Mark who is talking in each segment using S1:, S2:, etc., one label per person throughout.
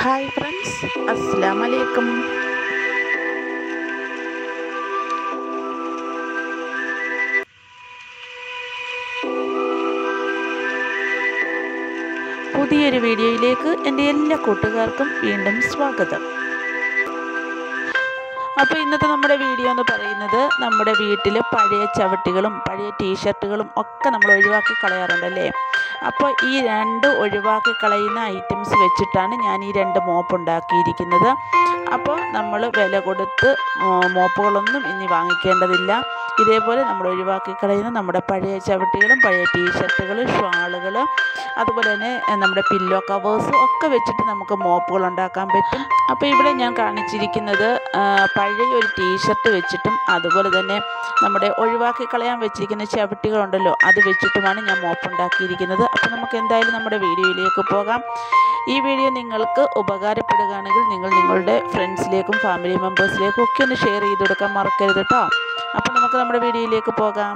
S1: hi friends അസ്സാം വലൈക്കും പുതിയൊരു വീഡിയോയിലേക്ക് എൻ്റെ എല്ലാ കൂട്ടുകാർക്കും വീണ്ടും സ്വാഗതം അപ്പോൾ ഇന്നത്തെ നമ്മുടെ വീഡിയോ എന്ന് പറയുന്നത് നമ്മുടെ വീട്ടിൽ പഴയ ചവിട്ടികളും പഴയ ടീഷർട്ടുകളും ഒക്കെ നമ്മൾ ഒഴിവാക്കി കളയാറുണ്ടല്ലേ അപ്പോൾ ഈ രണ്ട് ഒഴിവാക്കി കളയുന്ന ഐറ്റംസ് വെച്ചിട്ടാണ് ഞാൻ ഈ രണ്ട് മോപ്പ് ഉണ്ടാക്കിയിരിക്കുന്നത് അപ്പോൾ നമ്മൾ വില കൊടുത്ത് മോ- മോപ്പുകളൊന്നും ഇനി വാങ്ങിക്കേണ്ടതില്ല ഇതേപോലെ നമ്മൾ ഒഴിവാക്കി കളയുന്ന നമ്മുടെ പഴയ ചവിട്ടികളും പഴയ ടീഷർട്ടുകൾ ഷാളുകൾ അതുപോലെ തന്നെ എഹ്, നമ്മുടെ പില്ലോ കവേഴ്സും ഒക്കെ വെച്ചിട്ട് നമുക്ക് മോപ്പുകൾ ഉണ്ടാക്കാൻ പറ്റും അപ്പോൾ ഇവിടെ ഞാൻ കാണിച്ചിരിക്കുന്നത് ആ, പഴയ ഒരു ടീഷർട്ട് വെച്ചിട്ടും അതുപോലെ തന്നെ നമ്മുടെ ഒഴിവാക്കി കളയാൻ വെച്ചിരിക്കുന്ന ചവിട്ടികളുണ്ടല്ലോ അത് വെച്ചിട്ടുമാണ് ഞാൻ മോപ്പ് ഉണ്ടാക്കിയിരിക്കുന്നത് അപ്പോൾ നമുക്ക് എന്തായാലും നമ്മുടെ വീഡിയോയിലേക്ക് പോകാം ഈ വീഡിയോ നിങ്ങൾക്ക് ഉപകാരപ്പെടുകയാണെങ്കിൽ നിങ്ങൾ നിങ്ങളുടെ ഫ്രണ്ട്സിലേക്കും ഫാമിലി മെമ്പേഴ്സിലേക്കും ഒക്കെ ഒന്ന് ഷെയർ ചെയ്ത് കൊടുക്കാൻ മറക്കരുത് കേട്ടോ അപ്പോൾ നമുക്ക് നമ്മുടെ വീഡിയോയിലേക്ക് പോകാം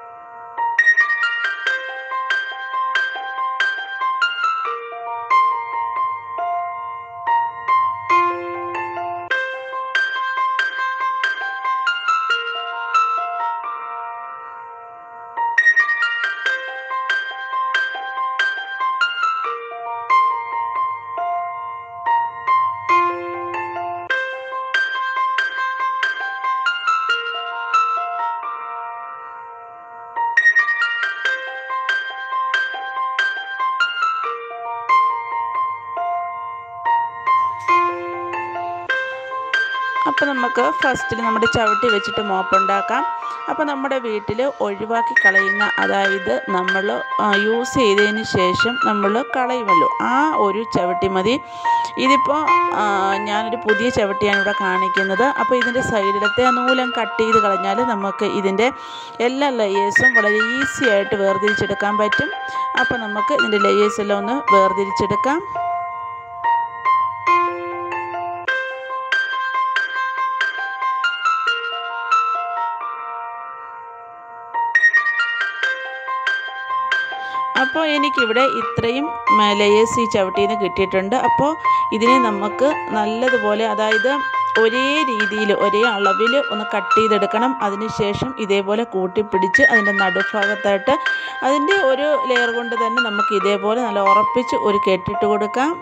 S1: അപ്പോൾ നമുക്ക് ഫസ്റ്റിൽ നമ്മുടെ ചവിട്ടി വെച്ചിട്ട് മോപ്പ് ഉണ്ടാക്കാം അപ്പോൾ നമ്മുടെ വീട്ടിൽ ഒഴിവാക്കി കളയുന്ന അതായത് നമ്മൾ യൂസ് ചെയ്തതിന് ശേഷം നമ്മൾ കളയുമല്ലോ ആ ഒരു ചവിട്ടി മതി ഇതിപ്പോൾ ആ, ഞാനൊരു പുതിയ ചവിട്ടിയാണ് ഇവിടെ കാണിക്കുന്നത് അപ്പോൾ ഇതിൻ്റെ സൈഡിലത്തെ ആ നൂലം കട്ട് ചെയ്ത് കളഞ്ഞാൽ നമുക്ക് ഇതിൻ്റെ എല്ലാ ലെയേഴ്സും വളരെ ഈസി ആയിട്ട് വേർതിരിച്ചെടുക്കാൻ പറ്റും അപ്പോൾ നമുക്ക് ഇതിൻ്റെ ലെയേഴ്സ് എല്ലാം ഒന്ന് വേർതിരിച്ചെടുക്കാം അപ്പോൾ എനിക്കിവിടെ ഇത്രയും ലെയേഴ്സ് ഈ ചവിട്ടിയിൽ നിന്ന് കിട്ടിയിട്ടുണ്ട് അപ്പോൾ ഇതിനെ നമുക്ക് നല്ലതുപോലെ അതായത് ഒരേ രീതിയിൽ ഒരേ അളവിൽ ഒന്ന് കട്ട് ചെയ്തെടുക്കണം അതിനുശേഷം ഇതേപോലെ കൂട്ടിപ്പിടിച്ച് അതിൻ്റെ നടുഭാഗത്തായിട്ട് അതിൻ്റെ ഒരു ലെയർ കൊണ്ട് തന്നെ നമുക്ക് ഇതേപോലെ നല്ല ഉറപ്പിച്ച് ഒരു കെട്ടിട്ട് കൊടുക്കാം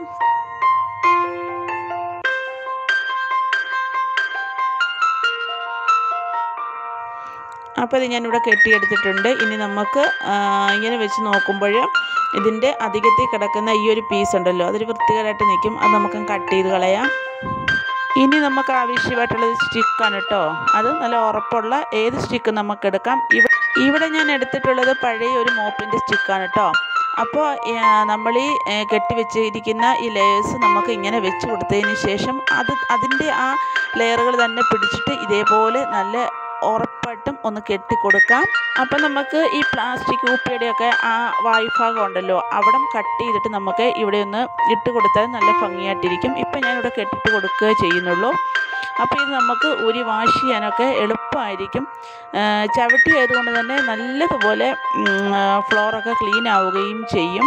S1: അപ്പോൾ ഇത് ഞാനിവിടെ കെട്ടിയെടുത്തിട്ടുണ്ട് ഇനി നമുക്ക് ആ, ഇങ്ങനെ വെച്ച് നോക്കുമ്പോൾ ഇതിൻ്റെ അധികത്തിൽ കിടക്കുന്ന ഈ ഒരു പീസ് ഉണ്ടല്ലോ അതൊരു വൃത്തികേടായിട്ട് നിൽക്കും അത് നമുക്ക് കട്ട് ചെയ്ത് കളയാം ഇനി നമുക്ക് ആവശ്യമായിട്ടുള്ളത് സ്റ്റിക്കാണ് കേട്ടോ അത് നല്ല ഉറപ്പുള്ള ഏത് സ്റ്റിക്ക് നമുക്ക് എടുക്കാം ഇവ- ഇവിടെ ഞാൻ എടുത്തിട്ടുള്ളത് പഴയ ഒരു മോപ്പിൻ്റെ സ്റ്റിക്കാണ് കേട്ടോ അപ്പോൾ നമ്മൾ ഈ ഏ, കെട്ടി വെച്ചിരിക്കുന്ന ഈ ലെയേഴ്സ് നമുക്ക് ഇങ്ങനെ വെച്ച് കൊടുത്തതിന് ശേഷം അത് അതിൻ്റെ ആ ലെയറുകൾ തന്നെ പിടിച്ചിട്ട് ഇതേപോലെ നല്ല ഉറപ്പായിട്ടും ഒന്ന് കെട്ടിക്കൊടുക്കാം അപ്പം നമുക്ക് ഈ പ്ലാസ്റ്റിക് കുപ്പിയുടെയൊക്കെ ആ വായ്ഭാഗം ഉണ്ടല്ലോ അവിടം കട്ട് ചെയ്തിട്ട് നമുക്ക് ഇവിടെ ഒന്ന് ഇട്ട് കൊടുത്താൽ നല്ല ഭംഗിയായിട്ടിരിക്കും ഇപ്പം ഞാനിവിടെ കെട്ടിട്ട് കൊടുക്കുക ചെയ്യുന്നുള്ളൂ അപ്പോൾ ഇത് നമുക്ക് ഊരി വാഷ് ചെയ്യാനൊക്കെ എളുപ്പമായിരിക്കും ആ, ചവിട്ടി ആയതുകൊണ്ട് തന്നെ നല്ലതുപോലെ ഉം, ആ, ഫ്ലോറൊക്കെ ക്ലീൻ ആവുകയും ചെയ്യും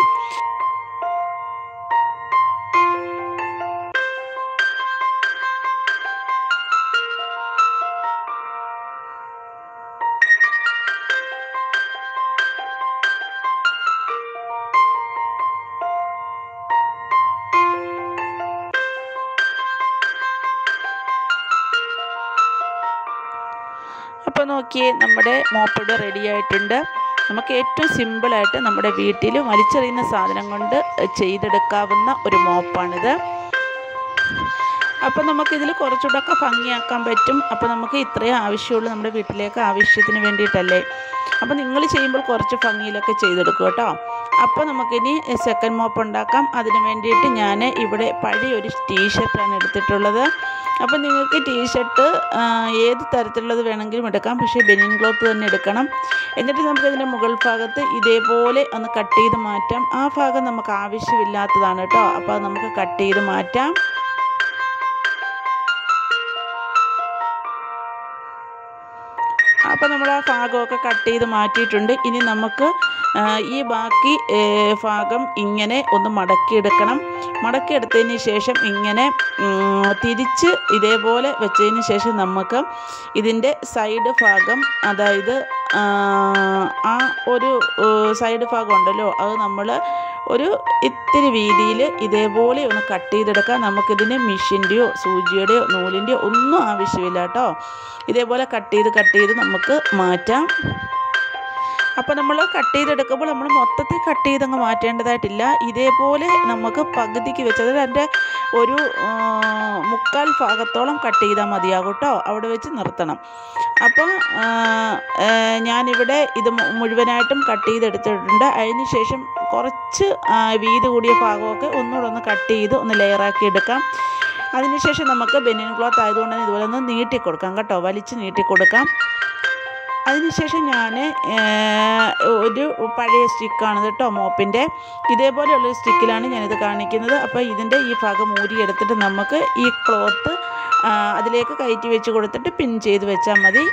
S1: അപ്പോൾ നോക്കിയേ നമ്മുടെ മോപ്പിഡ് റെഡി ആയിട്ടുണ്ട് നമുക്ക് ഏറ്റവും സിമ്പിളായിട്ട് നമ്മുടെ വീട്ടിൽ വലിച്ചെറിയുന്ന സാധനം കൊണ്ട് ചെയ്തെടുക്കാവുന്ന ഒരു മോപ്പാണിത് അപ്പോൾ നമുക്കിതിൽ കുറച്ചുകൂടെയൊക്കെ ഭംഗിയാക്കാൻ പറ്റും അപ്പോൾ നമുക്ക് ഇത്രയും ആവശ്യമുള്ളൂ നമ്മുടെ വീട്ടിലേക്ക് ആവശ്യത്തിന് വേണ്ടിയിട്ടല്ലേ അപ്പോൾ നിങ്ങൾ ചെയ്യുമ്പോൾ കുറച്ച് ഭംഗിയിലൊക്കെ ചെയ്തെടുക്കും കേട്ടോ അപ്പോൾ നമുക്കിനി സെക്കൻഡ് മോപ്പ് ഉണ്ടാക്കാം അതിന് വേണ്ടിയിട്ട് ഞാൻ ഇവിടെ പഴയ ഒരു ടീഷർട്ടാണ് എടുത്തിട്ടുള്ളത് അപ്പോൾ നിങ്ങൾക്ക് ടീഷർട്ട് ഏത് തരത്തിലുള്ളത് വേണമെങ്കിലും എടുക്കാം പക്ഷേ ബനിയൻ ക്ലോത്ത് തന്നെ എടുക്കണം എന്നിട്ട് നമുക്ക് ഇതിൻ്റെ മുകൾ ഭാഗത്ത് ഇതേപോലെ ഒന്ന് കട്ട് ചെയ്ത് മാറ്റാം ആ ഭാഗം നമുക്ക് ആവശ്യമില്ലാത്തതാണ് കേട്ടോ അപ്പോൾ അത് നമുക്ക് കട്ട് ചെയ്ത് മാറ്റാം അപ്പോൾ നമ്മൾ ആ ഭാഗമൊക്കെ കട്ട് ചെയ്ത് മാറ്റിയിട്ടുണ്ട് ഇനി നമുക്ക് ആ, ഈ ബാക്കി ഏ, ഭാഗം ഇങ്ങനെ ഒന്ന് മടക്കിയെടുക്കണം മടക്കിയെടുത്തതിന് ശേഷം ഇങ്ങനെ ഉം, തിരിച്ച് ഇതേപോലെ വെച്ചതിന് ശേഷം നമുക്ക് ഇതിൻ്റെ സൈഡ് ഭാഗം അതായത് ആ, ആ ഒരു ഏ, സൈഡ് ഭാഗം ഉണ്ടല്ലോ അത് നമ്മൾ ഒരു ഇത്തിരി വീതിയിൽ ഇതേപോലെ ഒന്ന് കട്ട് ചെയ്തെടുക്കാം നമുക്കിതിന് മെഷീൻ്റെയോ സൂചിയുടെയോ നൂലിൻ്റെയോ ഒന്നും ആവശ്യമില്ല കേട്ടോ ഇതേപോലെ കട്ട് ചെയ്ത് കട്ട് ചെയ്ത് നമുക്ക് മാറ്റാം അപ്പോൾ നമ്മൾ കട്ട് ചെയ്തെടുക്കുമ്പോൾ നമ്മൾ മൊത്തത്തിൽ കട്ട് ചെയ്തങ്ങ് മാറ്റേണ്ടതായിട്ടില്ല ഇതേപോലെ നമുക്ക് പകുതിക്ക് വെച്ച് അതായത് അതിൻ്റെ ഒരു ആ, മുക്കാൽ ഭാഗത്തോളം കട്ട് ചെയ്താൽ മതിയാകും കേട്ടോ അവിടെ വെച്ച് നിർത്തണം അപ്പോൾ ആ, ഏ, ഞാനിവിടെ ഇത് മു- മുഴുവനായിട്ടും കട്ട് ചെയ്തെടുത്തിട്ടുണ്ട് അതിന് ശേഷം കുറച്ച് ആ, വീതി കൂടിയ ഭാഗമൊക്കെ ഒന്നുകൂടെ ഒന്ന് കട്ട് ചെയ്ത് ഒന്ന് ലെയറാക്കി എടുക്കാം അതിനുശേഷം നമുക്ക് ബെനിയൻ ക്ലോത്ത് ആയതുകൊണ്ട് തന്നെ ഇതുപോലെ ഒന്ന് നീട്ടി കൊടുക്കാം കേട്ടോ വലിച്ച് നീട്ടി കൊടുക്കാം അതിനുശേഷം ഞാൻ ഒരു പഴയ സ്റ്റിക്കാണ് കേട്ടോ മോപ്പിൻ്റെ ഇതേപോലെയുള്ളൊരു സ്റ്റിക്കിലാണ് ഞാനിത് കാണിക്കുന്നത് അപ്പോൾ ഇതിൻ്റെ ഈ ഭാഗം ഊരിയെടുത്തിട്ട് നമുക്ക് ഈ ക്ലോത്ത് അതിലേക്ക് കയറ്റി വെച്ച് കൊടുത്തിട്ട് പിൻ ചെയ്ത് വെച്ചാൽ മതി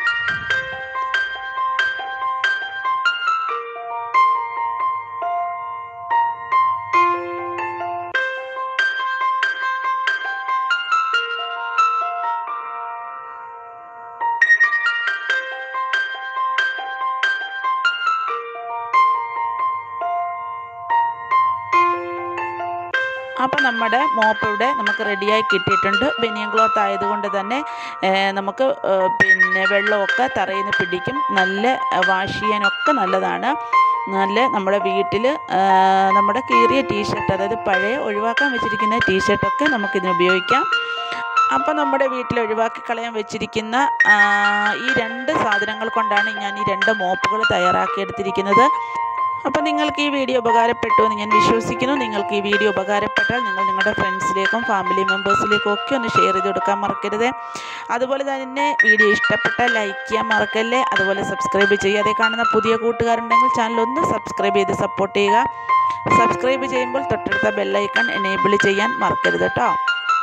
S1: അപ്പോൾ നമ്മുടെ മോപ്പ് ഇവിടെ നമുക്ക് റെഡിയായി കിട്ടിയിട്ടുണ്ട് ബനിയൻ ക്ലോത്ത് ആയതുകൊണ്ട് തന്നെ ഏഹ്, നമുക്ക് ഏഹ്, പിന്നെ വെള്ളമൊക്കെ തറയിൽ നിന്ന് പിടിക്കും നല്ല വാഷ് ചെയ്യാനൊക്കെ നല്ലതാണ് നല്ല നമ്മുടെ വീട്ടിൽ നമ്മുടെ കീറിയ ടീഷർട്ട് അതായത് പഴയ ഒഴിവാക്കാൻ വെച്ചിരിക്കുന്ന ടീഷർട്ടൊക്കെ നമുക്കിതിന് ഉപയോഗിക്കാം അപ്പോൾ നമ്മുടെ വീട്ടിൽ ഒഴിവാക്കി കളയാൻ വെച്ചിരിക്കുന്ന ആ, ഈ രണ്ട് സാധനങ്ങൾ കൊണ്ടാണ് ഞാൻ ഈ രണ്ട് മോപ്പുകൾ തയ്യാറാക്കിയെടുത്തിരിക്കുന്നത് അപ്പോൾ നിങ്ങൾക്ക് ഈ വീഡിയോ ഉപകാരപ്പെട്ടു എന്ന് ഞാൻ വിശ്വസിക്കുന്നു നിങ്ങൾക്ക് ഈ വീഡിയോ ഉപകാരപ്പെട്ടാൽ നിങ്ങൾ നിങ്ങളുടെ ഫ്രണ്ട്സിലേക്കും ഫാമിലി മെമ്പേഴ്സിലേക്കും ഒക്കെ ഒന്ന് ഷെയർ ചെയ്ത് കൊടുക്കാൻ മറക്കരുത് അതുപോലെ തന്നെ വീഡിയോ ഇഷ്ടപ്പെട്ടാൽ ലൈക്ക് ചെയ്യാൻ മറക്കല്ലേ അതുപോലെ സബ്സ്ക്രൈബ് ചെയ്യുക അതേ കാണുന്ന പുതിയ കൂട്ടുകാരുണ്ടെങ്കിൽ ചാനൽ ഒന്ന് സബ്സ്ക്രൈബ് ചെയ്ത് സപ്പോർട്ട് ചെയ്യുക സബ്സ്ക്രൈബ് ചെയ്യുമ്പോൾ തൊട്ടടുത്ത ബെല്ലൈക്കൺ എനേബിൾ ചെയ്യാൻ മറക്കരുത് കേട്ടോ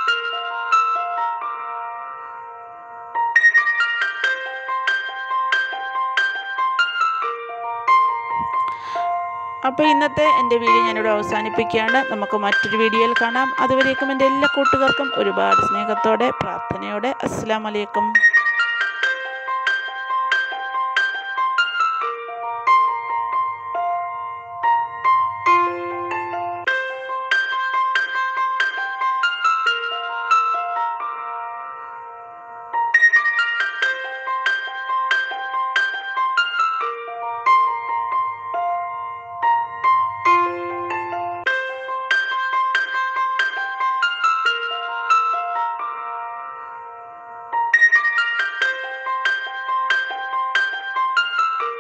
S1: അപ്പോൾ ഇന്നത്തെ എൻ്റെ വീഡിയോ ഞാനിവിടെ അവസാനിപ്പിക്കുകയാണ് നമുക്ക് മറ്റൊരു വീഡിയോയിൽ കാണാം അതുവരേക്കും എൻ്റെ എല്ലാ കൂട്ടുകാർക്കും ഒരുപാട് സ്നേഹത്തോടെ പ്രാർത്ഥനയോടെ അസ്സാം വലൈക്കും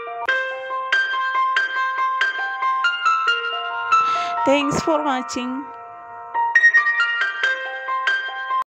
S1: താങ്ക്സ് ഫോർ വാച്ചിങ്